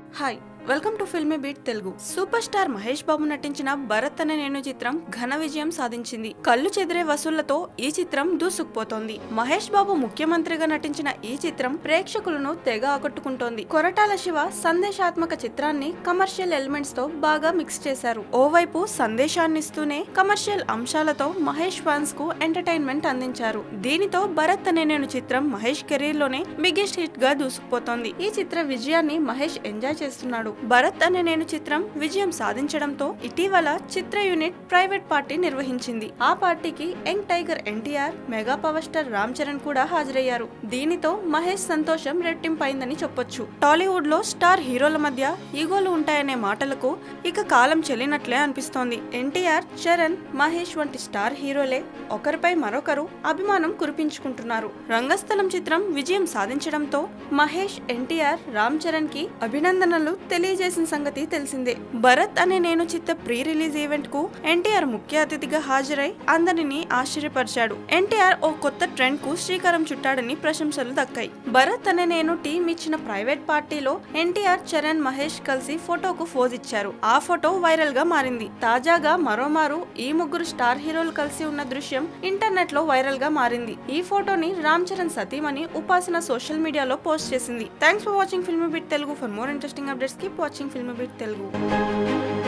hi welcome to filmy beat Telugu super star Mahesh Babu నటించిన భరత్ అనే నేను చిత్రం ఘన విజయం సాధించింది కళ్ళు చెదిరే వసూళ్లతో ఈ చిత్రం దూసుకుపోతోంది మహేష్ బాబు ముఖ్యమంత్రిగా నటించిన ఈ చిత్రం ప్రేక్షకులను తెగ ఆకట్టుకుంటోంది కొరటాల శివ సందేశాత్మక చిత్రాన్ని కమర్షియల్ ఎలిమెంట్స్ తో బాగా మిక్స్ చేశారు ఓవైపు సందేశాన్ని ఇస్తూనే కమర్షియల్ అంశాలతో మహేష్ ఫ్యాన్స్ కు ఎంటర్టైన్మెంట్ అందించారు దీనితో భరత్ అనే నేను చిత్రం మహేష్ కెరీర్ లోనే బిగ్గెస్ట్ హిట్ గా దూసుకుపోతోంది ఈ చిత్ర విజయాన్ని మహేష్ ఎంజాయ్ చేస్తున్నాడు భరత్ అనే నేను చిత్రం విజయం సాధించడంతో ఇటీవల చిత్ర యూనిట్ ప్రైవేట్ పార్టీ నిర్వహించింది ఆ పార్టీకి young tiger NTR mega power star Ram Charan కూడా హాజరయ్యారు దీనితో మహేష్ సంతోషం రెట్టింపైందని చెప్పొచ్చు టాలీవుడ్ లో స్టార్ హీరోల మధ్య ఈగోలు ఉంటాయనే మాటలకు ఇక కాలం చెల్లినట్లే అనిపిస్తోంది ఎన్టీఆర్ చరణ్ మహేష్ వంటి స్టార్ హీరోలే ఒకరిపై మరొకరు అభిమానం కురిపించుకుంటున్నారు రంగస్థలం చిత్రం విజయం సాధించడంతో మహేష్ ఎన్టీఆర్ రామ్ చరణ్ కి అభినందనలు తెలియజేసిన సంగతి తెలిసిందే భరత్ అనే నేను చిత్త ప్రీ రిలీజ్ ఈవెంట్ కు ఎన్టీఆర్ ముఖ్య అతిథిగా హాజరై అందరినీ ఆశ్చర్యపరిచాడు ఎన్టీఆర్ ఓ కొత్త ట్రెండ్ కు శ్రీకారం చుట్టాడని ప్రశంసలు దక్కాయి భరత్ అనే నేను టీం ఇచ్చిన ప్రైవేట్ పార్టీలో ఎన్టీఆర్ చరణ్ మహేష్ కలిసి ఫోటోకు ఫోజ్ ఇచ్చారు ఆ ఫోటో వైరల్ గా మారింది తాజాగా మరోమారు ఈ ముగ్గురు స్టార్ హీరోలు కలిసి ఉన్న దృశ్యం ఇంటర్నెట్ లో వైరల్ గా మారింది ఈ ఫోటోని రామ్ చరణ్ సతీమణి ఉపాసన సోషల్ మీడియాలో పోస్ట్ చేసింది thanks for watching film bit Telugu for more interesting updates keep watching film bit Telugu